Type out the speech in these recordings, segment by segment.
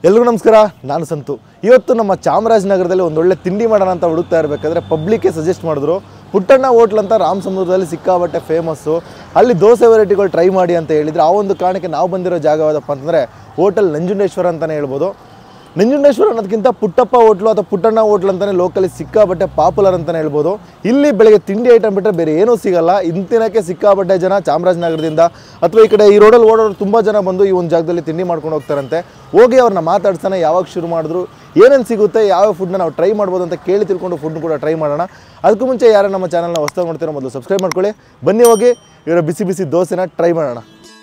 ಎಲ್ರಿಗೂ ನಮಸ್ಕಾರ ನಾನು ಸಂತು ಇವತ್ತು ನಮ್ಮ ಚಾಮರಾಜನಗರದಲ್ಲಿ ಒಂದೊಳ್ಳೆ ತಿಂಡಿ ಮಾಡೋಣ ಅಂತ ಹುಡುಕ್ತಾ ಇರಬೇಕಾದ್ರೆ ಪಬ್ಲಿಕ್ಗೆ ಸಜೆಸ್ಟ್ ಮಾಡಿದ್ರು ಪುಟ್ಟಣ್ಣ ಹೋಟ್ಲ್ ಅಂತ ರಾಮ್ ಸಮುದ್ರದಲ್ಲಿ ಸಿಕ್ಕಾಬಟ್ಟೆ ಫೇಮಸ್ಸು ಅಲ್ಲಿ ದೋಸೆ ವೆರೈಟಿಗಳು ಟ್ರೈ ಮಾಡಿ ಅಂತ ಹೇಳಿದ್ರು ಆ ಒಂದು ಕಾರಣಕ್ಕೆ ನಾವು ಬಂದಿರೋ ಜಾಗ ಯಾವುದಪ್ಪ ಅಂತಂದರೆ ಹೋಟೆಲ್ ನಂಜುಂಡೇಶ್ವರ ಅಂತಲೇ ಹೇಳ್ಬೋದು ನಂಜುಂಡೇಶ್ವರ ಅನ್ನೋದಕ್ಕಿಂತ ಪುಟ್ಟಪ್ಪ ಹೋಟ್ಲು ಅಥವಾ ಪುಟ್ಟಣ್ಣ ಹೋಟ್ಲು ಅಂತಲೇ ಲೋಕಲಿ ಸಿಕ್ಕಾಬಟ್ಟೆ ಪಾಪ್ಯುಲರ್ ಅಂತಲೇ ಹೇಳ್ಬೋದು ಇಲ್ಲಿ ಬೆಳಗ್ಗೆ ತಿಂಡಿ ಐಟಮ್ ಬಿಟ್ಟರೆ ಬೇರೆ ಏನೂ ಸಿಗಲ್ಲ ಇಂತಿನಕ್ಕೆ ಸಿಕ್ಕಾಬಟ್ಟೆ ಜನ ಚಾಮರಾಜನಗರದಿಂದ ಅಥವಾ ಈ ಕಡೆ ಈ ರೋಡಲ್ಲಿ ಓಡೋರು ತುಂಬ ಜನ ಬಂದು ಈ ಒಂದು ಜಾಗದಲ್ಲಿ ತಿಂಡಿ ಮಾಡ್ಕೊಂಡು ಹೋಗ್ತಾರಂತೆ ಹೋಗಿ ಅವ್ರನ್ನ ಮಾತಾಡ್ತಾನೆ ಯಾವಾಗ ಶುರು ಮಾಡಿದ್ರು ಏನೇನು ಸಿಗುತ್ತೆ ಯಾವ ಫುಡ್ನ ನಾವು ಟ್ರೈ ಮಾಡ್ಬೋದು ಅಂತ ಕೇಳಿ ತಿಳ್ಕೊಂಡು ಫುಡ್ ಕೂಡ ಟ್ರೈ ಮಾಡೋಣ ಅದಕ್ಕೂ ಮುಂಚೆ ಯಾರು ನಮ್ಮ ಚಾನಲ್ನ ಹೊಸ್ದಾಗಿ ನೋಡ್ತೀರೋ ಮೊದಲು ಸಬ್ಸ್ಕ್ರೈಬ್ ಮಾಡ್ಕೊಳ್ಳಿ ಬನ್ನಿ ಹೋಗಿ ಇವರ ಬಿಸಿ ಬಿಸಿ ದೋಸೆನ ಟ್ರೈ ಮಾಡೋಣ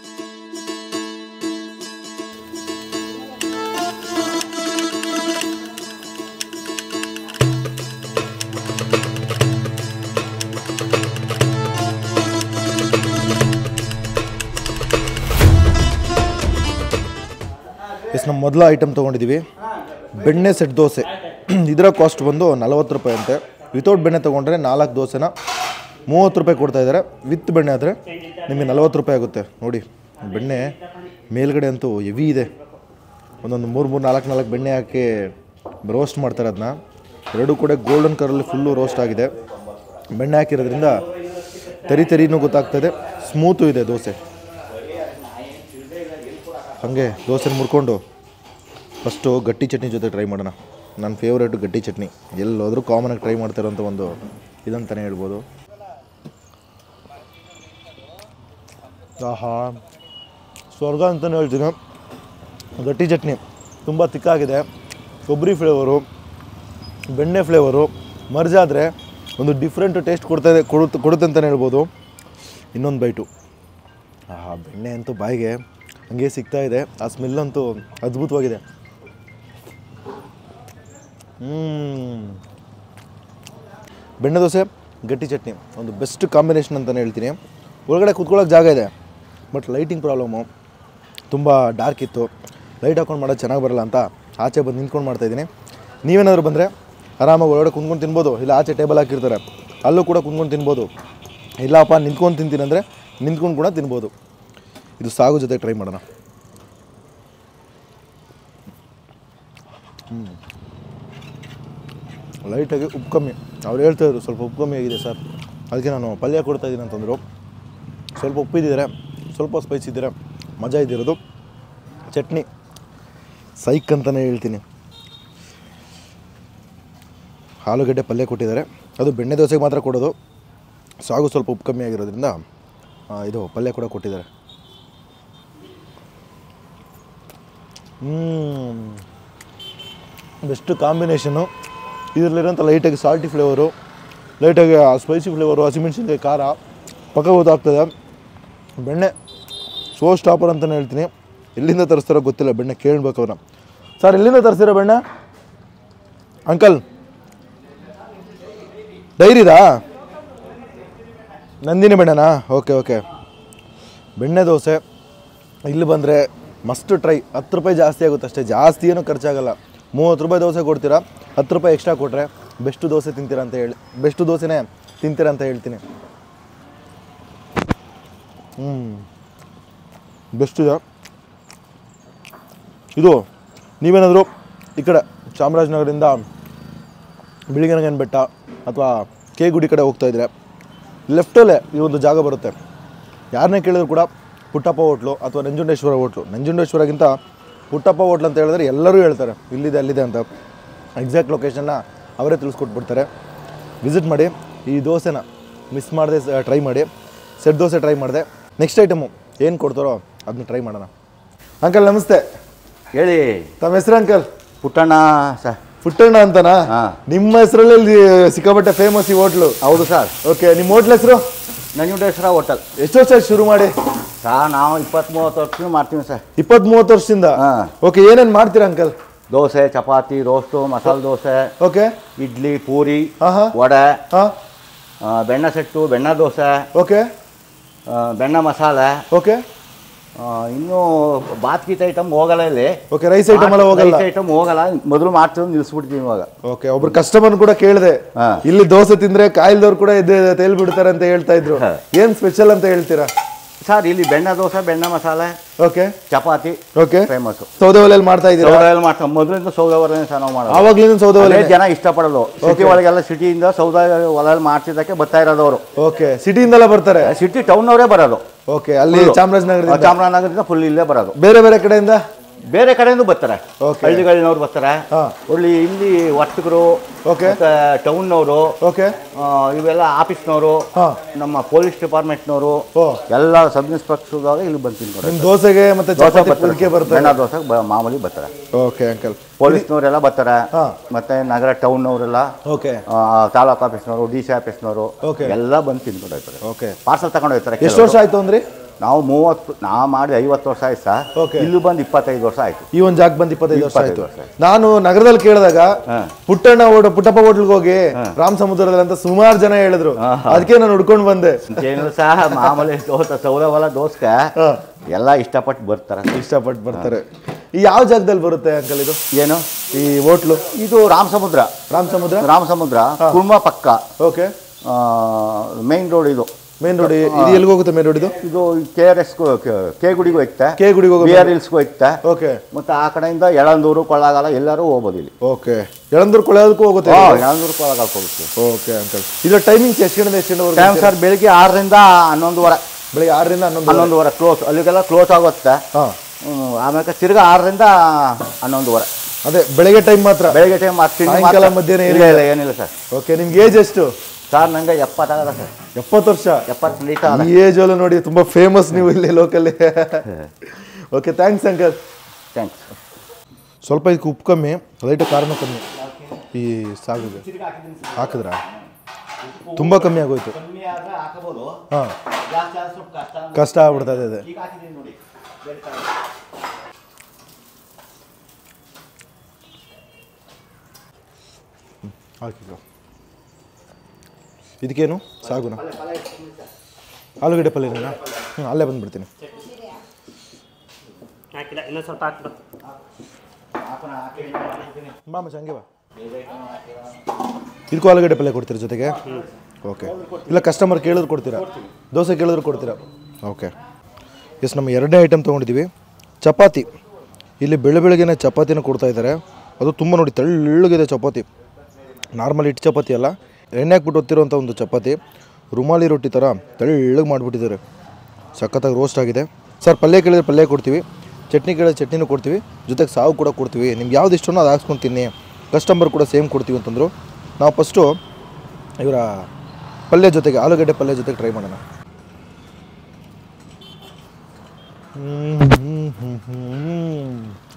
ಎಸ್ ನಮ್ಮ ಮೊದಲ ಐಟಮ್ ತೊಗೊಂಡಿದ್ದೀವಿ ಬೆಣ್ಣೆ ಸೆಟ್ ದೋಸೆ ಇದರ ಕಾಸ್ಟ್ ಬಂದು ನಲವತ್ತು ರೂಪಾಯಿ ಅಂತೆ ವಿತೌಟ್ ಬೆಣ್ಣೆ ತೊಗೊಂಡ್ರೆ ನಾಲ್ಕು ದೋಸೆನ ಮೂವತ್ತು ರೂಪಾಯಿ ಕೊಡ್ತಾ ಇದ್ದಾರೆ ವಿತ್ ಬೆಣ್ಣೆ ಆದರೆ ನಿಮಗೆ ನಲವತ್ತು ರೂಪಾಯಿ ಆಗುತ್ತೆ ನೋಡಿ ಬೆಣ್ಣೆ ಮೇಲ್ಗಡೆ ಅಂತೂ ಹೆವಿ ಇದೆ ಒಂದೊಂದು ಮೂರು ಮೂರು ನಾಲ್ಕು ನಾಲ್ಕು ಬೆಣ್ಣೆ ಹಾಕಿ ರೋಸ್ಟ್ ಮಾಡ್ತಾರೆ ಅದನ್ನ ಎರಡೂ ಕೂಡ ಗೋಲ್ಡನ್ ಕಲರಲ್ಲಿ ಫುಲ್ಲು ರೋಸ್ಟ್ ಆಗಿದೆ ಬೆಣ್ಣೆ ಹಾಕಿರೋದ್ರಿಂದ ತರಿ ತರಿನೂ ಗೊತ್ತಾಗ್ತದೆ ಸ್ಮೂತು ಇದೆ ದೋಸೆ ಹಾಗೆ ದೋಸೆ ಮುರ್ಕೊಂಡು ಫಸ್ಟು ಗಟ್ಟಿ ಚಟ್ನಿ ಜೊತೆ ಟ್ರೈ ಮಾಡೋಣ ನನ್ನ ಫೇವ್ರೇಟು ಗಟ್ಟಿ ಚಟ್ನಿ ಎಲ್ಲೋದ್ರೂ ಕಾಮನಾಗಿ ಟ್ರೈ ಮಾಡ್ತಾರಂಥ ಒಂದು ಇದಂತಲೇ ಹೇಳ್ಬೋದು ಆಹಾ ಸ್ವರ್ಗ ಅಂತಲೇ ಹೇಳ್ತೀನಿ ಗಟ್ಟಿ ಚಟ್ನಿ ತುಂಬ ತಿಕ್ಕಾಗಿದೆ ಕೊಬ್ಬರಿ ಫ್ಲೇವರು ಬೆಣ್ಣೆ ಫ್ಲೇವರು ಮರ್ಜ್ ಆದರೆ ಒಂದು ಡಿಫ್ರೆಂಟ್ ಟೇಸ್ಟ್ ಕೊಡ್ತಾಯಿದೆ ಕೊಡುತ್ತೆ ಕೊಡುತ್ತೆ ಅಂತಲೇ ಹೇಳ್ಬೋದು ಇನ್ನೊಂದು ಬೈಟು ಆಹಾ ಬೆಣ್ಣೆ ಅಂತೂ ಬಾಯಿಗೆ ಹಂಗೆ ಸಿಗ್ತಾ ಇದೆ ಆ ಸ್ಮೆಲ್ ಅಂತೂ ಅದ್ಭುತವಾಗಿದೆ ಹ್ಮ್. ಬೆಣ್ಣೆ ದೋಸೆ ಗಟ್ಟಿ ಚಟ್ನಿ ಒಂದು ಬೆಸ್ಟ್ ಕಾಂಬಿನೇಷನ್ ಅಂತಲೇ ಹೇಳ್ತೀನಿ ಒಳಗಡೆ ಕುತ್ಕೊಳ್ಳೋಕೆ ಜಾಗ ಇದೆ ಬಟ್ ಲೈಟಿಂಗ್ ಪ್ರಾಬ್ಲಮ್ಮು ತುಂಬ ಡಾರ್ಕ್ ಇತ್ತು ಲೈಟ್ ಹಾಕೊಂಡು ಮಾಡೋದು ಚೆನ್ನಾಗಿ ಬರಲ್ಲ ಅಂತ ಆಚೆ ಬಂದು ನಿಂತ್ಕೊಂಡು ಮಾಡ್ತಾಯಿದ್ದೀನಿ ನೀವೇನಾದರೂ ಬಂದರೆ ಆರಾಮಾಗಿ ಒಳಗಡೆ ಕುಂತ್ಕೊಂಡು ತಿನ್ಬೋದು ಇಲ್ಲ ಆಚೆ ಟೇಬಲ್ ಹಾಕಿರ್ತಾರೆ ಅಲ್ಲೂ ಕೂಡ ಕುಂತ್ಕೊಂಡು ತಿನ್ಬೋದು ಇಲ್ಲಪ್ಪ ನಿಂತ್ಕೊಂಡು ತಿಂತೀನಿ ಅಂದರೆ ನಿಂತ್ಕೊಂಡು ಕೂಡ ತಿನ್ಬೋದು ಇದು ಸಾಗು ಜೊತೆ ಟ್ರೈ ಮಾಡೋಣ ಲೈಟಾಗಿ ಉಪ್ಪು ಕಮ್ಮಿ ಅವ್ರು ಹೇಳ್ತಾಯಿದ್ರು ಸ್ವಲ್ಪ ಉಪ್ಪು ಕಮ್ಮಿ ಆಗಿದೆ ಸರ್ ಅದಕ್ಕೆ ನಾನು ಪಲ್ಯ ಕೊಡ್ತಾ ಇದ್ದೀನಿ ಅಂತಂದರು ಸ್ವಲ್ಪ ಉಪ್ಪಿದ್ದಿದ್ದಾರೆ ಸ್ವಲ್ಪ ಸ್ಪೈಸ್ ಇದ್ದಿದ್ದಾರೆ ಮಜಾ ಇದ್ದಿರೋದು ಚಟ್ನಿ ಸೈಕ್ ಅಂತಲೇ ಹೇಳ್ತೀನಿ ಆಲೂಗಡ್ಡೆ ಪಲ್ಯ ಕೊಟ್ಟಿದ್ದಾರೆ ಅದು ಬೆಣ್ಣೆ ದೋಸೆಗೆ ಮಾತ್ರ ಕೊಡೋದು ಸಾಗು ಸ್ವಲ್ಪ ಉಪ್ಪು ಕಮ್ಮಿ ಆಗಿರೋದ್ರಿಂದ ಆ, ಇದು ಪಲ್ಯ ಕೂಡ ಕೊಟ್ಟಿದ್ದಾರೆ ಬೆಸ್ಟ್ ಕಾಂಬಿನೇಷನು ಇದರಲ್ಲಿರೋಂಥ ಲೈಟಾಗಿ ಸಾಲ್ಟಿ ಫ್ಲೇವರು ಲೈಟಾಗಿ ಸ್ಪೈಸಿ ಫ್ಲೇವರು ಹಸಿಮೆಣ್ಸಿನ್ಕಾಯಿ ಖಾರ ಪಕ್ಕ ಗೊತ್ತಾಗ್ತದೆ ಬೆಣ್ಣೆ ಸೋ ಸ್ಟಾಪರ್ ಅಂತಲೇ ಹೇಳ್ತೀನಿ ಎಲ್ಲಿಂದ ತರಿಸ್ತಾರೋ ಗೊತ್ತಿಲ್ಲ ಬೆಣ್ಣೆ ಕೇಳಬೇಕು ಅವ್ರನ್ನ ಸರ್ ಎಲ್ಲಿಂದ ತರಿಸ್ತೀರಾ ಬೆಣ್ಣೆ ಅಂಕಲ್ ಡೈರಿದಾ ನಂದಿನಿ ಬೆಣ್ಣೆನಾ ಓಕೆ ಓಕೆ ಬೆಣ್ಣೆ ದೋಸೆ ಇಲ್ಲಿ ಬಂದರೆ ಮಸ್ಟ್ ಟ್ರೈ ಹತ್ತು ರೂಪಾಯಿ ಜಾಸ್ತಿ ಆಗುತ್ತೆ ಅಷ್ಟೇ ಜಾಸ್ತಿ ಏನೂ ಖರ್ಚಾಗಲ್ಲ ಮೂವತ್ತು ರೂಪಾಯಿ ದೋಸೆ ಕೊಡ್ತೀರಾ ಹತ್ತು ರೂಪಾಯಿ ಎಕ್ಸ್ಟ್ರಾ ಕೊಟ್ಟರೆ ಬೆಸ್ಟ್ ದೋಸೆ ತಿಂತೀರಾ ಅಂತ ಹೇಳಿ ಬೆಸ್ಟ್ ದೋಸೆನೇ ತಿಂತೀರಾ ಅಂತ ಹೇಳ್ತೀನಿ ಹ್ಞೂ ಬೆಸ್ಟ್ ಇದೆ ಇದು ನೀವೇನಾದರೂ ಈ ಕಡೆ ಚಾಮರಾಜನಗರದಿಂದ ಬಿಳಿಗನಗನ ಬೆಟ್ಟ ಅಥವಾ ಕೆ ಗುಡಿ ಕಡೆ ಹೋಗ್ತಾ ಇದ್ರೆ ಲೆಫ್ಟಲ್ಲೇ ಈ ಒಂದು ಜಾಗ ಬರುತ್ತೆ ಯಾರನ್ನೇ ಕೇಳಿದ್ರು ಕೂಡ ಪುಟ್ಟಪ್ಪ ಹೋಟ್ಲು ಅಥವಾ ನಂಜುಂಡೇಶ್ವರ ಹೋಟ್ಲು ನಂಜುಂಡೇಶ್ವರಗಿಂತ ಪುಟ್ಟಪ್ಪ ಹೋಟ್ಲು ಅಂತ ಹೇಳಿದ್ರೆ ಎಲ್ಲರೂ ಹೇಳ್ತಾರೆ ಇಲ್ಲಿದೆ ಅಲ್ಲಿದೆ ಅಂತ ಎಕ್ಸಾಕ್ಟ್ ಲೊಕೇಶನ್ನ ಅವರೇ ತಿಳಿಸ್ಕೊಟ್ಬಿಡ್ತಾರೆ ವಿಸಿಟ್ ಮಾಡಿ ಈ ದೋಸೆನ ಮಿಸ್ ಮಾಡದೆ ಟ್ರೈ ಮಾಡಿ ಸೆಟ್ ದೋಸೆ ಟ್ರೈ ಮಾಡಿದೆ ನೆಕ್ಸ್ಟ್ ಐಟಮು ಏನು ಕೊಡ್ತಾರೋ ಅದನ್ನ ಟ್ರೈ ಮಾಡೋಣ ಅಂಕಲ್ ನಮಸ್ತೆ ಹೇಳಿ ತಮ್ಮ ಹೆಸರು ಅಂಕಲ್ ಪುಟ್ಟಣ್ಣ ಸ ಪುಟ್ಟಣ್ಣ ಅಂತನಾ ಹಾ. ನಿಮ್ಮ ಹೆಸರಲ್ಲಿ ಇಲ್ಲಿ ಸಿಕ್ಕಾಪಟ್ಟೆ ಫೇಮಸ್ ಈ ಹೋಟ್ಲು ಹೌದು ಸರ್ ಓಕೆ ನಿಮ್ಮ ಹೋಟ್ಲ್ ಹೆಸರು ನಂಜುಂಡೇಶ್ವರ ಹೋಟೆಲ್ ಎಷ್ಟು ವರ್ಷ ಆಯ್ತು ಶುರು ಮಾಡಿ ಸಾ ನಾವು ಇಪ್ಪತ್ತ್ ಮೂವತ್ತು ವರ್ಷ ಮಾಡ್ತೀವಿ ಸರ್ ಇಪ್ಪತ್ತ್ ಮೂವತ್ತು ವರ್ಷದಿಂದ ಹಾ. ಓಕೆ ಏನೇನು ಮಾಡ್ತೀರಾ ಅಂಕಲ್ ದೋಸೆ ಚಪಾತಿ ರೋಸ್ಟು ಮಸಾಲೆ ದೋಸೆ ಓಕೆ ಇಡ್ಲಿ ಪೂರಿ ಆಹಾ. ವಡೆ ಹಾಂ ಆ, ಬೆಣ್ಣೆ ಸೆಟ್ಟು ಬೆಣ್ಣೆ ದೋಸೆ ಓಕೆ ಆ, ಬೆಣ್ಣೆ ಮಸಾಲೆ ಓಕೆ ಆ, ಇನ್ನೂ ಬಾತ್ ಗೀತ್ ಐಟಮ್ ಹೋಗಲ್ಲ ಇಲ್ಲಿ ಓಕೆ ರೈಸ್ ಐಟಮ್ ಎಲ್ಲ ಹೋಗಲ್ಲ ಐಟಮ್ ಹೋಗಲ್ಲ ಮೊದಲು ಮಾಡ್ತೀವಿ ನಿಲ್ಲಿಸ್ಬಿಡ್ತೀವಿ ಇವಾಗ ಓಕೆ ಒಬ್ರು ಕಸ್ಟಮರ್ ಕೂಡ ಕೇಳಿದೆ ಹಾ. ಇಲ್ಲಿ ದೋಸೆ ತಿಂದ್ರೆ ಕಾಯಿಲ್ದವ್ರು ಕೂಡ ಎದ್ದು ತೇಲ್ ಬಿಡ್ತಾರೆ ಅಂತ ಹೇಳ್ತಾ ಇದ್ರು ಹಾ. ಏನ್ ಸ್ಪೆಷಲ್ ಅಂತ ಹೇಳ್ತೀರಾ ಸರ್ ಇಲ್ಲಿ ಬೆಣ್ಣೆ ದೋಸೆ ಬೆಣ್ಣೆ ಮಸಾಲೆ ಓಕೆ ಚಪಾತಿ ಓಕೆ ಫೇಮಸ್ಸು ಸೌದೆ ಒಲೆಯಲ್ಲಿ ಮಾಡ್ತಾ ಇದ್ದೀರಾ ಸೌದೆ ಮಾಡ್ತಾರೆ ಮೊದಲಿಂದ ಸೌದೆ ಒಲೆನೇ ಸರ್ ನಾವು ಮಾಡೋದು ಆವಾಗ್ಲಿಂದ ಸೌದೆ ಒಲೆ ಅದೇ ಜನ ಇಷ್ಟಪಡೋದು ಸಿಟಿ ಒಳಗೆಲ್ಲ ಸಿಟಿಯಿಂದ ಸೌದೆ ಒಲೆಯಲ್ಲಿ ಮಾಡ್ತಿದ್ದಕ್ಕೆ ಬರ್ತಾ ಇರೋದು ಅವರು ಓಕೆ ಸಿಟಿಯಿಂದೆಲ್ಲ ಬರ್ತಾರೆ ಸಿಟಿ ಟೌನ್ನವರೇ ಬರೋದು ಓಕೆ ಅಲ್ಲಿ ಚಾಮರಾಜನಗರದಿಂದ ಚಾಮರಾಜನಗರದಿಂದ ಫುಲ್ ಇಲ್ಲೇ ಬರೋದು ಬೇರೆ ಬೇರೆ ಕಡೆಯಿಂದ ಬೇರೆ ಕಡೆಯಿಂದ ಬರ್ತಾರೆ Okay. ಹಳ್ಳಿಗಳಿನವ್ರು ಬರ್ತಾರೆ ಹಾ. ಒಳ್ಳೆ ಇಲ್ಲಿ ವರ್ತಕರು Okay. ಮತ್ತೆ ಟೌನ್ನವರು ಓಕೆ ಇವೆಲ್ಲ ಆಫೀಸ್ನವರು ಹಾ ನಮ್ಮ ಪೊಲೀಸ್ ಡಿಪಾರ್ಟ್ಮೆಂಟ್ನವರು ಓ ಎಲ್ಲ ಸಬ್ ಇನ್ಸ್ಪೆಕ್ಟರ್ದಾಗ ಇಲ್ಲಿ ಬಂದು ತಿನ್ಕೊಂಡು ನಿಮ್ ದೋಸೆಗೆ ಮತ್ತೆ ದೋಸೆ ಚಪಾತಿ ಬರ್ತಾರೆ ಪುಲ್ಕೆ ಬರ್ತಾರೆ ಬೆಣ್ಣ ದೋಸೆ ಬ- ಮಾಮೂಲಿ ಬರ್ತಾರೆ ಓಕೆ ಅಂಕಲ್ ಪೊಲೀಸ್ನವರೆಲ್ಲ ಬರ್ತಾರೆ ಹಾ. ಮತ್ತೆ ನಗರ ಟೌನ್ನವರೆಲ್ಲ ಓಕೆ ತಾಲೂಕು ಆಫೀಸ್ನವರು ಡಿ ಸಿ ಆಫೀಸ್ನವರು Okay. ಎಲ್ಲ ಬಂದು ತಿನ್ಕೊಂಡು ಹೋಗ್ತಾರೆ ಓಕೆ ಪಾರ್ಸಲ್ ತಗೊಂಡು ಹೋಗ್ತಾರೆ ಎಷ್ಟು ಕೆಲವ್ರು. ವರ್ಷ ಆಯ್ತು ಅಂದ್ರಿ ನಾವು ಮೂವತ್ತು ನಾ ಮಾಡಿ ಐವತ್ತು ವರ್ಷ ಆಯ್ತು ಸರ್ Okay. ಇಲ್ಲಿ ಬಂದು ಇಪ್ಪತ್ತೈದು ವರ್ಷ ಆಯ್ತು ಈ ಒಂದ್ ಜಾಗ ಬಂದ್ ಇಪ್ಪತ್ತೈದು ವರ್ಷ ಆಯ್ತು ಇಪ್ಪತ್ತೈದು ವರ್ಷ ನಾನು ನಗರದಲ್ಲಿ ಕೇಳಿದಾಗ ಹಾ. ಪುಟ್ಟಣ್ಣ ಓಡ ಪುಟ್ಟಪ್ಪ ಹೋಟ್ಲ್ಗೆ ಹೋಗಿ ರಾಮ್ ಸಮುದ್ರದಲ್ಲಿ ಅಂತ ಸುಮಾರು ಜನ ಹೇಳಿದ್ರು ಅದಕ್ಕೆ ನಾನು ಹುಡ್ಕೊಂಡು ಬಂದೆ ಏನಿಲ್ಲ ಸಹ ಮಾಮೂಲಿ ದೋಸೆ ಸೌದೆ ಒಲ ದೋಸೆ ಹಾ. ಎಲ್ಲ ಇಷ್ಟಪಟ್ಟು ಬರ್ತಾರೆ ಇಷ್ಟಪಟ್ಟು ಬರ್ತಾರೆ ಈ ಯಾವ ಜಾಗದಲ್ಲಿ ಬರುತ್ತೆ ಅಂಕಲ್ ಇದು ಏನು ಈ ಹೋಟ್ಲು ಇದು ರಾಮ ಸಮುದ್ರ ರಾಮ್ ಸಮುದ್ರ ರಾಮ ಸಮುದ್ರ ಕುರ್ಮ ಪಕ್ಕ ಓಕೆ ಮೈನ್ ರೋಡ್ ಇದು ಮೇನ್ ರೋಡ್ ಇದು ಎಲ್ಲಿಗೆ ಹೋಗುತ್ತೆ ಮೇನ್ ರೋಡ್ ಇದು ಇದು ಕೆ ಆರ್ ಎಸ್ ಕೆ ಗುಡಿಗೂ ಹೋಯ್ತೆ ಕೆ ಗುಡಿಗೆ ಹೋಗೋ ಬಿ ಆರ್ ಹಿಲ್ಸ್ಗೂ ಹೋಯ್ತೆ ಓಕೆ ಮತ್ತೆ ಆ ಕಡೆಯಿಂದ ಎಳಂದೂರು ಕೊಳ್ಳಾಗಾಲ ಎಲ್ಲರೂ ಹೋಗ್ಬೋದು ಇಲ್ಲಿ ಓಕೆ ಎಳಂದೂರು ಕೊಳೆಯೋದಕ್ಕೂ ಹೋಗುತ್ತೆ ಹಾ, ಎಳಂದೂರು ಕೊಳ್ಳಾಗಾಲಕ್ಕೆ ಹೋಗುತ್ತೆ ಓಕೆ ಅಂಕಲ್ ಇದರ ಟೈಮಿಂಗ್ಸ್ ಎಷ್ಟು ಗಂಟೆ ಎಷ್ಟು ಟೈಮ್ ಗಂಟೆವರೆಗೆ ಸರ್ ಬೆಳಿಗ್ಗೆ ಆರರಿಂದ ಹನ್ನೊಂದುವರೆ ಬೆಳಿಗ್ಗೆ ಆರರಿಂದ ಹನ್ನೊಂದು ಹನ್ನೊಂದುವರೆ ಕ್ಲೋಸ್ ಅಲ್ಲಿಗೆಲ್ಲ ಕ್ಲೋಸ್ ಆಗುತ್ತೆ ಹಾ ಹ್ಮ್, ಆಮೇಲೆ ತಿರ್ಗಾ ಆರರಿಂದ ಹನ್ನೊಂದುವರೆ ಅದೇ ಬೆಳಿಗ್ಗೆ ಟೈಮ್ ಮಾತ್ರ ಬೆಳಿಗ್ಗೆ ಟೈಮ್ ಸಾಯಂಕಾಲ ಮಧ್ಯಾಹ್ನ ಇಲ್ಲ ಇಲ್ಲ ಏನಿಲ್ಲ ಸರ್ ಓಕೆ ನಿಮ್ಗೆ ಏಜ್ ಎಷ್ಟು ಸರ್ ನಂಗೆ ಎಪ್ಪತ್ತಾಗದ ಸರ್ ಎಪ್ಪತ್ತು ವರ್ಷ ಎಪ್ಪತ್ತು ಲೀಟರ್ ಈ ಏಜ್ ಅಲ್ಲೂ ನೋಡಿ ತುಂಬಾ ಫೇಮಸ್ ನೀವು ಇಲ್ಲಿ ಲೋಕಲ್ಲಿ ಓಕೆ ಥ್ಯಾಂಕ್ಸ್ ಅಂಕಲ್ ಥ್ಯಾಂಕ್ಸ್ ಸ್ವಲ್ಪ ಇದಕ್ಕೆ ಉಪ್ಪು ಕಮ್ಮಿ ಲೈಟ್ ಖಾರನೂ ಕಮ್ಮಿ ಈ ಸಾಗುಗೆ ಹಾಕಿದ್ರಾ ತುಂಬ ಕಮ್ಮಿ ಆಗೋಯ್ತು ಕಮ್ಮಿ ಆದರೆ ಹಾಕಬಹುದು ಹಾಂ ಜಾಸ್ತಿ ಆದ್ರೆ ಸ್ವಲ್ಪ ಕಷ್ಟ ಕಷ್ಟ ಆಗ್ಬಿಡ್ತಾ ಇದೆ ಈಗ ಹಾಕಿದ್ದೀನಿ ನೋಡಿ ಹಾಕಿದ್ರು ಇದಕ್ಕೇನು ಸಾಗುನಾ ಆಲೂಗಡ್ಡೆ ಪಲ್ಯನಾ ಹ್ಞೂ ಅಲ್ಲೇ ಬಂದ್ಬಿಡ್ತೀನಿ ಹಾಕಿಲ್ಲ ಇನ್ನೊಂದು ಸ್ವಲ್ಪ ಹಾಕ್ಬೇಕು ಬಾ ಮಚ್ಚ ಹಂಗೆ ಬಾ ಇದಕ್ಕೂ ಆಲೂಗಡ್ಡೆ ಪಲ್ಯ ಕೊಡ್ತೀರಾ ಜೊತೆಗೆ ಓಕೆ ಇಲ್ಲ ಕಸ್ಟಮರ್ ಕೇಳಿದ್ರು ಕೊಡ್ತೀರಾ ದೋಸೆ ಕೇಳಿದ್ರು ಕೊಡ್ತೀರಾ ಓಕೆ ಎಸ್ ನಮ್ಮ ಎರಡನೇ ಐಟಮ್ ತೊಗೊಂಡಿದ್ದೀವಿ ಚಪಾತಿ ಇಲ್ಲಿ ಬೆಳೆ ಬೆಳಗ್ಗೆನೇ ಚಪಾತಿನ ಕೊಡ್ತಾ ಇದ್ದಾರೆ ಅದು ತುಂಬ ನೋಡಿ ತೆಳ್ಳಗಿದೆ ಚಪಾತಿ ನಾರ್ಮಲ್ ಹಿಟ್ಟು ಚಪಾತಿ ಅಲ್ಲ ಎಣ್ಣೆ ಹಾಕ್ಬಿಟ್ಟು ಹೊತ್ತಿರೋಂಥ ಒಂದು ಚಪಾತಿ ರುಮಾಲಿ ರೊಟ್ಟಿ ಥರ ತೆಳ್ಳಗೆ ಮಾಡಿಬಿಟ್ಟಿದ್ದಾರೆ ಸಖತ್ತಾಗಿ ರೋಸ್ಟ್ ಆಗಿದೆ ಸರ್ ಪಲ್ಯ ಕೇಳಿದ್ರೆ ಪಲ್ಯ ಕೊಡ್ತೀವಿ ಚಟ್ನಿ ಕೇಳಿದ್ರೆ ಚಟ್ನಿನೂ ಕೊಡ್ತೀವಿ ಜೊತೆಗೆ ಸಾವು ಕೂಡ ಕೊಡ್ತೀವಿ ನಿಮ್ಗೆ ಯಾವ್ದು ಇಷ್ಟನೋ ಅದು ಹಾಕ್ಸ್ಕೊಂಡು ತಿನ್ನಿ ಕಸ್ಟಮರ್ ಕೂಡ ಸೇಮ್ ಕೊಡ್ತೀವಿ ಅಂತಂದರು ನಾವು ಫಸ್ಟು ಇವರ ಪಲ್ಯ ಜೊತೆಗೆ ಆಲೂಗಡ್ಡೆ ಪಲ್ಯ ಜೊತೆಗೆ ಟ್ರೈ ಮಾಡೋಣ ಹ್ಮ್, ಹ್ಮ್, ಹ್ಮ್, ಹ್ಮ್.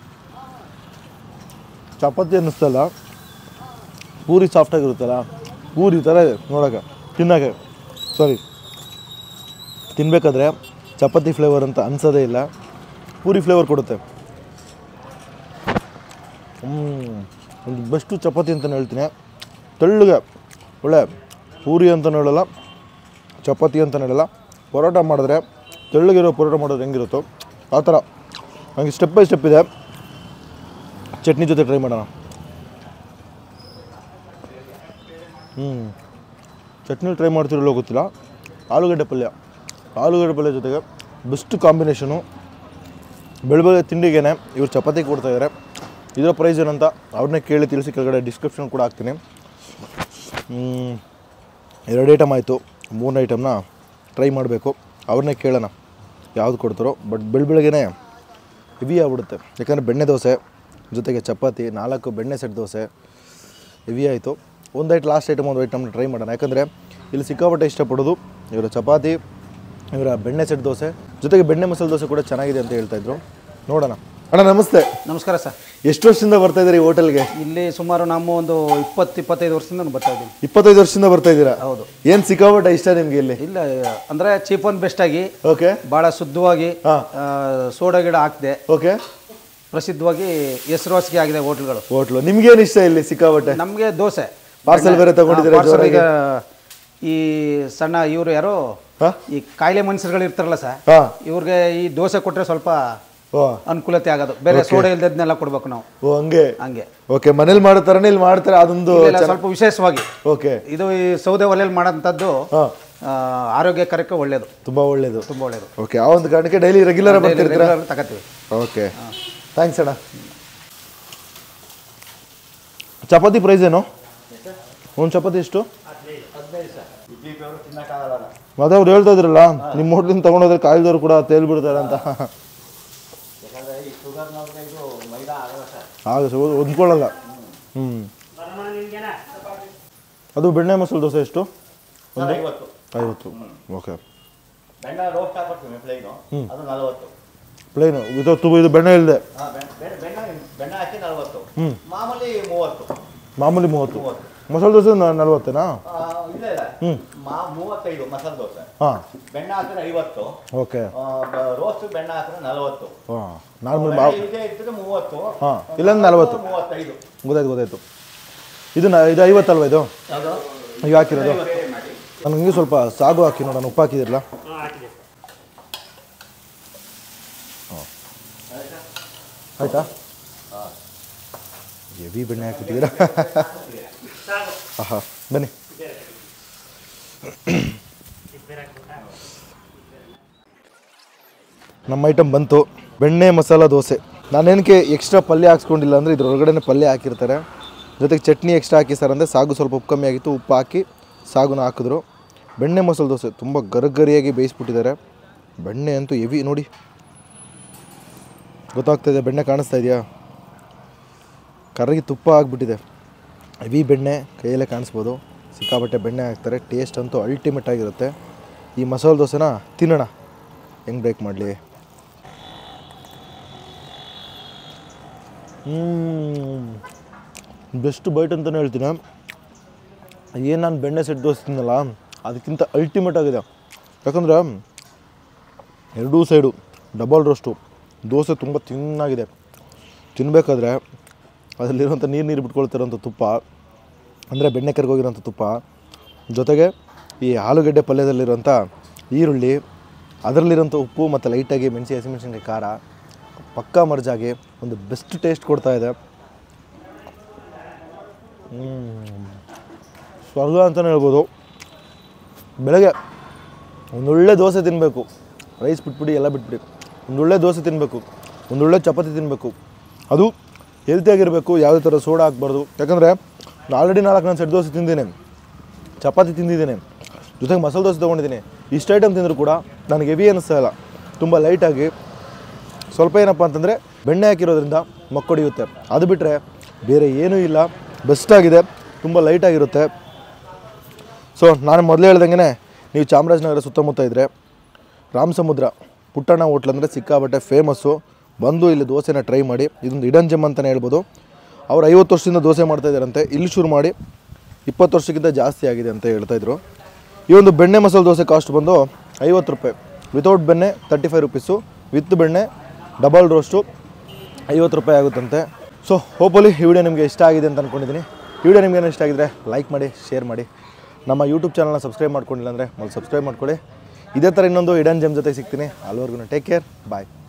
ಚಪಾತಿ ಅನ್ನಿಸ್ತಲ್ಲ ಪೂರಿ ಸಾಫ್ಟಾಗಿರುತ್ತಲ್ಲ ಪೂರಿ ಥರ ಇದೆ ನೋಡೋಕೆ ತಿನ್ನೋಕೆ ಸಾರಿ ತಿನ್ನಬೇಕಾದ್ರೆ ಚಪಾತಿ ಫ್ಲೇವರ್ ಅಂತ ಅನ್ಸೋದೇ ಇಲ್ಲ ಪೂರಿ ಫ್ಲೇವರ್ ಕೊಡುತ್ತೆ ಹ್ಮ್. ಒಂದು ಬೆಸ್ಟು ಚಪಾತಿ ಅಂತಲೇ ಹೇಳ್ತೀನಿ ತೆಳ್ಳಗೆ ಒಳ್ಳೆ ಪೂರಿ ಅಂತಲೂ ಹೇಳಲ್ಲ ಚಪಾತಿ ಅಂತಲೂ ಹೇಳಲ್ಲ ಪರೋಟ ಮಾಡಿದ್ರೆ ತೆಳ್ಳಗಿರೋ ಪರೋಟ ಮಾಡೋದು ಹೆಂಗಿರುತ್ತೋ ಆ ಥರ ಹಂಗೆ ಸ್ಟೆಪ್ ಬೈ ಸ್ಟೆಪ್ ಇದೆ ಚಟ್ನಿ ಜೊತೆ ಟ್ರೈ ಮಾಡೋಣ ಹ್ಞೂ ಚಟ್ನಿ ಟ್ರೈ ಮಾಡ್ತಿರಲ್ಲೋ ಗೊತ್ತಿಲ್ಲ ಆಲೂಗಡ್ಡೆ ಪಲ್ಯ ಆಲೂಗಡ್ಡೆ ಪಲ್ಯ ಜೊತೆಗೆ ಬೆಸ್ಟ್ ಕಾಂಬಿನೇಷನು ಬೆಳಬೆಳೆ ತಿಂಡಿಗೇನೆ ಇವ್ರು ಚಪಾತಿ ಕೊಡ್ತಾಯಿದ್ದಾರೆ ಇದರ ಪ್ರೈಸ್ ಏನಂತ ಅವ್ರನ್ನೇ ಕೇಳಿ ತಿಳಿಸಿ ಕೆಳಗಡೆ ಡಿಸ್ಕ್ರಿಪ್ಷನ್ ಕೂಡ ಹಾಕ್ತೀನಿ ಹ್ಮ್, ಎರಡು ಐಟಮ್ ಆಯಿತು ಮೂರನೇ ಐಟಮ್ನ ಟ್ರೈ ಮಾಡಬೇಕು ಅವ್ರನ್ನೇ ಕೇಳೋಣ ಯಾವ್ದು ಕೊಡ್ತಾರೋ ಬಟ್ ಬೆಳ ಬೆಳಗ್ಗೆನೆ ಹೆವಿ ಆಗ್ಬಿಡುತ್ತೆ ಯಾಕಂದರೆ ಬೆಣ್ಣೆ ದೋಸೆ ಜೊತೆಗೆ ಚಪಾತಿ ನಾಲ್ಕು ಬೆಣ್ಣೆ ಸೆಟ್ ದೋಸೆ ಹೆವಿ ಆಯಿತು ಒಂದು ಐಟ್ ಲಾಸ್ಟ್ ಐಟಮ್ ಒಂದು ಐಟಮ್ನ ಟ್ರೈ ಮಾಡೋಣ ಯಾಕಂದರೆ ಇಲ್ಲಿ ಸಿಕ್ಕಾಪಟ್ಟೆ ಇಷ್ಟಪಡೋದು ಇವರ ಚಪಾತಿ ಇವರ ಬೆಣ್ಣೆ ಸೆಟ್ ದೋಸೆ ಜೊತೆಗೆ ಬೆಣ್ಣೆ ಮಸಾಲೆ ದೋಸೆ ಕೂಡ ಚೆನ್ನಾಗಿದೆ ಅಂತ ಹೇಳ್ತಾಯಿದ್ರು ನೋಡೋಣ ಅಣ್ಣ ನಮಸ್ತೆ ನಮಸ್ಕಾರ ಸರ್ ಎಷ್ಟು ವರ್ಷದಿಂದ ಬರ್ತಾ ಇದ್ದೀರಿ ಈ ಹೋಟೆಲ್ಗೆ ಇಲ್ಲಿ ಸುಮಾರು ನಮ್ಮ ಒಂದು ಇಪ್ಪತ್ತು ಇಪ್ಪತ್ತೈದು ವರ್ಷದಿಂದ ನಾನು ಬರ್ತಾ ಇದ್ದೀನಿ ಇಪ್ಪತ್ತೈದು ವರ್ಷದಿಂದ ಬರ್ತಾ ಇದ್ದೀರಾ ಹೌದು ಏನು ಸಿಕ್ಕಾಪಟ್ಟೆ ಇಷ್ಟ ನಿಮಗೆ ಇಲ್ಲಿ ಇಲ್ಲ ಅಂದರೆ ಚೀಪ್ ಆ್ಯಂಡ್ ಬೆಸ್ಟ್ ಆಗಿ ಓಕೆ ಭಾಳ ಶುದ್ಧವಾಗಿ ಹಾ. ಆ, ಸೋಡಾ ಗಿಡ ಹಾಕ್ದೆ ಓಕೆ ಪ್ರಸಿದ್ಧವಾಗಿ ಹೆಸರುವಾಸಿಗೆ ಆಗಿದೆ ಹೋಟ್ಲ್ಗಳು ಹೋಟ್ಲು ನಿಮ್ಗೇನು ಇಷ್ಟ ಇಲ್ಲಿ ಸಿಕ್ಕಾಪಟ್ಟೆ ನಮಗೆ ದೋಸೆ ಪಾರ್ಸಲ್ ಬೇರೆ ತಗೊಂಡಿದ್ದೀರಾ ಪಾರ್ಸಲ್ ಜೋರಾಗಿ? ಈಗ ಈ ಸಣ್ಣ ಇವರು ಯಾರೋ ಹಾ? ಈ ಕಾಯಿಲೆ ಮನುಷ್ಯರುಗಳು ಇರ್ತಾರಲ್ಲ ಸರ್ ಹಾ ಇವ್ರಿಗೆ ಈ ದೋಸೆ ಕೊಟ್ಟರೆ ಸ್ವಲ್ಪ ಓ ಅನುಕೂಲತೆ ಆಗೋದು ಬೇರೆ ಸೋಡಾ ಇಲ್ದದ್ನೆಲ್ಲ ಕೊಡ್ಬೇಕು ನಾವು ಓ ಹಂಗೆ ಹಂಗೆ ಓಕೆ ಮನೇಲಿ ಮಾಡೋ ಥರನೇ ಇಲ್ಲಿ ಮಾಡ್ತಾರೆ ಅದೊಂದು ಇಲ್ಲೆಲ್ಲ ಸ್ವಲ್ಪ ವಿಶೇಷವಾಗಿ ಓಕೆ ಇದು ಈ ಸೌದೆ ಒಲೆಯಲ್ಲಿ ಮಾಡೋಂಥದ್ದು ಹಾ. ಆ, ಆರೋಗ್ಯಕರಕ್ಕೆ ಒಳ್ಳೆಯದು ತುಂಬ ಒಳ್ಳೇದು ತುಂಬ ಒಳ್ಳೆಯದು ಓಕೆ ಆ ಒಂದು ಕಾರಣಕ್ಕೆ ಡೈಲಿ ರೆಗ್ಯುಲರ್ ಬರ್ತಿರ್ತೀರಾ ರೆಗ್ಯುಲರ್ ತಗೋತೀವಿ ಓಕೆ ಥ್ಯಾಂಕ್ಸ್ ಅಣ್ಣ ಚಪಾತಿ ಪ್ರೈಸ್ ಏನು ಒಂದು ಚಪಾತಿ ಎಷ್ಟು ಮತ್ತೆ ಅವ್ರು ಹೇಳ್ತಾ ಇದ್ರಲ್ಲ ನಿಮ್ಮ ಹೋಟ್ಲಿಂದ ತಗೊಂಡೋದ್ರೆ ಕಾಯ್ದವ್ರು ಕೂಡ ತೇಲ್ಬಿಡ್ತಾರೆ ಅಂತ ಆಗ ಸರ್ ಹೊಂದ್ಕೊಳ್ಳಲ್ಲ ಹ್ಞೂ ಅದು ಬೆಣ್ಣೆ ಮಸಾಲೆ ದೋಸೆ ಎಷ್ಟು ಐವತ್ತು ಐವತ್ತು ಓಕೆ ಬೆಣ್ಣ ರೋಸ್ಟ್ ಹಾಕ್ಬಿಡ್ತೀವಿ ಪ್ಲೇನು ಅದು ನಲವತ್ತು ಪ್ಲೇನು ಇದು ತು ಇದು ಬೆಣ್ಣೆ ಇಲ್ಲದೆ ಹಾ, ಬೆಣ್ಣ ಬೆಣ್ಣ- ಬೆಣ್ಣ ಬೆಣ್ಣ ಹಾಕಿ ನಲವತ್ತು ಮಾಮೂಲಿ ಮೂವತ್ತು ಮಾಮೂಲಿ ಮೂವತ್ತು ಮೂವತ್ತು. ಮಸಾಲೆ ದೋಸೆ ನ- ನಲ್ವತ್ತೇನಾ ಆ, ಇಲ್ಲ ಇಲ್ಲ ಹ್ಮ್. ಮಾ ಮೂವತ್ತೈದು ಮಸಾಲೆ ದೋಸೆ ಹಾಂ ಬೆಣ್ಣ ಹಾಕಿದ್ರೆ ಐವತ್ತು ಓಕೆ ರೋಸ್ಟ್ ಬೆಣ್ಣ ಹಾಕಿದ್ರೆ ನಲವತ್ತು ಹಾಂ ನಾರ್ಮಲ್ ಬೆಣ್ಣ ಇಲ್ಲದೆ ಇದ್ರೆ ಮೂವತ್ತು ಹಾಂ ಇಲ್ಲಾಂದ್ರೆ ನಲ್ವತ್ತು ಮೂವತ್ತೈದು ಗೊತ್ತಾಯ್ತು ಗೊತ್ತಾಯ್ತು ಇದು ನ ಇದು ಐವತ್ತಲ್ವ ಇದು ಯಾವುದು ಈಗ ಹಾಕಿರೋದು ನನಗೆ ಹಿಂಗೆ ಸ್ವಲ್ಪ ಸಾಗು ಹಾಕಿ ನೋಡೋಣ ಉಪ್ಪು ಹಾಕಿದಿರಲ್ಲ ಆಯ್ತಾ ಹೆವಿ ಬೆಣ್ಣೆ ಹಾಕಿಟ್ಟಿದ್ದೀರಾ ಆಹಾ ಬನ್ನಿ ನಮ್ಮ ಐಟಮ್ ಬಂತು ಬೆಣ್ಣೆ ಮಸಾಲ ದೋಸೆ ನಾನೇನಕ್ಕೆ ಎಕ್ಸ್ಟ್ರಾ ಪಲ್ಯ ಹಾಕ್ಸ್ಕೊಂಡಿಲ್ಲ ಅಂದರೆ ಇದ್ರೊಳಗಡೆ ಪಲ್ಯ ಹಾಕಿರ್ತಾರೆ ಜೊತೆಗೆ ಚಟ್ನಿ ಎಕ್ಸ್ಟ್ರಾ ಹಾಕಿ ಸರ್ ಅಂದರೆ ಸಾಗು ಸ್ವಲ್ಪ ಉಪ್ಪು ಕಮ್ಮಿ ಆಗಿತ್ತು ಉಪ್ಪು ಹಾಕಿ ಸಾಗುನ ಹಾಕಿದ್ರು ಬೆಣ್ಣೆ ಮಸಾಲೆ ದೋಸೆ ತುಂಬ ಗರಿಗರಿಯಾಗಿ ಬೇಯಿಸ್ಬಿಟ್ಟಿದ್ದಾರೆ ಬೆಣ್ಣೆ ಅಂತೂ ಹೆವಿ ನೋಡಿ ಗೊತ್ತಾಗ್ತಾಯಿದೆ ಬೆಣ್ಣೆ ಕಾಣಿಸ್ತಾ ಇದೆಯಾ ಕರಗಿ ತುಪ್ಪ ಆಗಿಬಿಟ್ಟಿದೆ ಹೆವಿ ಬೆಣ್ಣೆ ಕೈಯಲ್ಲೇ ಕಾಣಿಸ್ಬೋದು ಸಿಕ್ಕಾಬಟ್ಟೆ ಬೆಣ್ಣೆ ಹಾಕ್ತಾರೆ ಟೇಸ್ಟ್ ಅಂತೂ ಅಲ್ಟಿಮೇಟ್ ಆಗಿರುತ್ತೆ ಈ ಮಸಾಲೆ ದೋಸೆನ ತಿನ್ನೋಣ ಹೆಂಗೆ ಬ್ರೇಕ್ ಮಾಡಲಿ ಬೆಸ್ಟ್ ಬೈಟ್ ಅಂತಲೇ ಹೇಳ್ತೀನಿ ಏನು ನಾನು ಬೆಣ್ಣೆ ಸೆಟ್ ದೋಸೆ ತಿನ್ನಲ್ಲ ಅದಕ್ಕಿಂತ ಅಲ್ಟಿಮೇಟ್ ಆಗಿದೆ ಯಾಕಂದ್ರೆ ಎರಡೂ ಸೈಡು ಡಬಲ್ ರೋಸ್ಟು ದೋಸೆ ತುಂಬ ತಿನ್ನಾಗಿದೆ ತಿನ್ನಬೇಕಾದ್ರೆ ಅದರಲ್ಲಿರುವಂಥ ನೀರು ನೀರು ಬಿಟ್ಕೊಳ್ತಿರೋಂಥ ತುಪ್ಪ ಅಂದರೆ ಬೆಣ್ಣೆ ಕರ್ಗೋಗಿರೋಂಥ ತುಪ್ಪ ಜೊತೆಗೆ ಈ ಆಲೂಗಡ್ಡೆ ಪಲ್ಯದಲ್ಲಿರೋಂಥ ಈರುಳ್ಳಿ ಅದರಲ್ಲಿರೋಂಥ ಉಪ್ಪು ಮತ್ತು ಲೈಟಾಗಿ ಮೆಣಸಿ ಹಸಿಮೆಣಸಿನ್ಕಾಯಿ ಖಾರ ಪಕ್ಕಾ ಮರ್ಜಾಗಿ ಒಂದು ಬೆಸ್ಟ್ ಟೇಸ್ಟ್ ಕೊಡ್ತಾ ಇದೆ ಹ್ಮ್. ಸ್ವರ್ಗ ಅಂತಲೇ ಹೇಳ್ಬೋದು ಬೆಳಗ್ಗೆ ಒಂದೊಳ್ಳೆ ದೋಸೆ ತಿನ್ನಬೇಕು ರೈಸ್ ಬಿಟ್ಬಿಡಿ ಎಲ್ಲ ಬಿಟ್ಬಿಡಿ ಒಂದೊಳ್ಳೆ ದೋಸೆ ತಿನ್ನಬೇಕು ಒಂದೊಳ್ಳೆ ಚಪಾತಿ ತಿನ್ನಬೇಕು ಅದು ಹೆಲ್ತಿಯಾಗಿರಬೇಕು ಯಾವುದೇ ಥರ ಸೋಡಾ ಹಾಕ್ಬಾರ್ದು ಯಾಕಂದರೆ ಆಲ್ರೆಡಿ ನಾಲ್ಕು ನಾನು ಸೆಟ್ ದೋಸೆ ತಿಂದಿದ್ದೀನಿ ಚಪಾತಿ ತಿಂದಿದ್ದೀನಿ ಜೊತೆಗೆ ಮಸಾಲೆ ದೋಸೆ ತೊಗೊಂಡಿದ್ದೀನಿ ಇಷ್ಟು ಐಟಮ್ ತಿಂದರೂ ಕೂಡ ನನಗೆ ಹೆವಿ ಅನ್ನಿಸ್ತಾ ಇಲ್ಲ ತುಂಬ ಲೈಟಾಗಿ ಸ್ವಲ್ಪ ಏನಪ್ಪ ಅಂತಂದರೆ ಬೆಣ್ಣೆ ಹಾಕಿರೋದ್ರಿಂದ ಮಕ್ಕೊಡಿಯುತ್ತೆ ಅದು ಬಿಟ್ಟರೆ ಬೇರೆ ಏನೂ ಇಲ್ಲ ಬೆಸ್ಟಾಗಿದೆ ತುಂಬ ಲೈಟಾಗಿರುತ್ತೆ ಸೊ ನಾನು ಮೊದಲೇ ಹೇಳ್ದಂಗೆ ನೀವು ಚಾಮರಾಜನಗರ ಸುತ್ತಮುತ್ತ ಇದ್ದರೆ ರಾಮ ಸಮುದ್ರ ಪುಟ್ಟಣ್ಣ ಹೋಟ್ಲ್ ಅಂದರೆ ಸಿಕ್ಕಾಬಟ್ಟೆ ಫೇಮಸ್ಸು ಬಂದು ಇಲ್ಲಿ ದೋಸೆನ ಟ್ರೈ ಮಾಡಿ ಇದೊಂದು ಇಡನ್ ಜಮ್ ಅಂತಲೇ ಹೇಳ್ಬೋದು ಅವ್ರು ಐವತ್ತು ವರ್ಷದಿಂದ ದೋಸೆ ಮಾಡ್ತಾ ಇದ್ದಾರಂತೆ ಇಲ್ಲಿ ಶುರು ಮಾಡಿ ಇಪ್ಪತ್ತು ವರ್ಷಕ್ಕಿಂತ ಜಾಸ್ತಿ ಆಗಿದೆ ಅಂತ ಹೇಳ್ತಾಯಿದ್ರು ಈ ಒಂದು ಬೆಣ್ಣೆ ಮಸಾಲೆ ದೋಸೆ ಕಾಸ್ಟ್ ಬಂದು ಐವತ್ತು ರೂಪಾಯಿ ವಿತೌಟ್ ಬೆಣ್ಣೆ ತರ್ಟಿ ಫೈವ್ ರುಪೀಸು ವಿತ್ ಬೆಣ್ಣೆ ಡಬಲ್ ರೋಸ್ಟು ಐವತ್ತು ರೂಪಾಯಿ ಆಗುತ್ತಂತೆ ಸೊ ಹೋಪಲಿ ಈ ವಿಡಿಯೋ ನಿಮಗೆ ಇಷ್ಟ ಆಗಿದೆ ಅಂತ ಅಂದ್ಕೊಂಡಿದ್ದೀನಿ ಈ ವಿಡಿಯೋ ನಿಮ್ಗೆ ಇಷ್ಟ ಆಗಿದ್ರೆ ಲೈಕ್ ಮಾಡಿ ಶೇರ್ ಮಾಡಿ ನಮ್ಮ ಯೂಟ್ಯೂಬ್ ಚಾನಲ್ನ ಸಬ್ಸ್ಕ್ರೈಬ್ ಮಾಡ್ಕೊಂಡಿಲ್ಲ ಅಂದರೆ ಮೊದಲು ಸಬ್ಸ್ಕ್ರೈಬ್ ಮಾಡ್ಕೊಳ್ಳಿ ಇದೇ ಥರ ಇನ್ನೊಂದು ಇಡನ್ ಜಮ್ ಜೊತೆ ಸಿಗ್ತೀನಿ ಅಲ್ಲಿವರೆಗೂ ಟೇಕ್ ಕೇರ್ ಬಾಯ್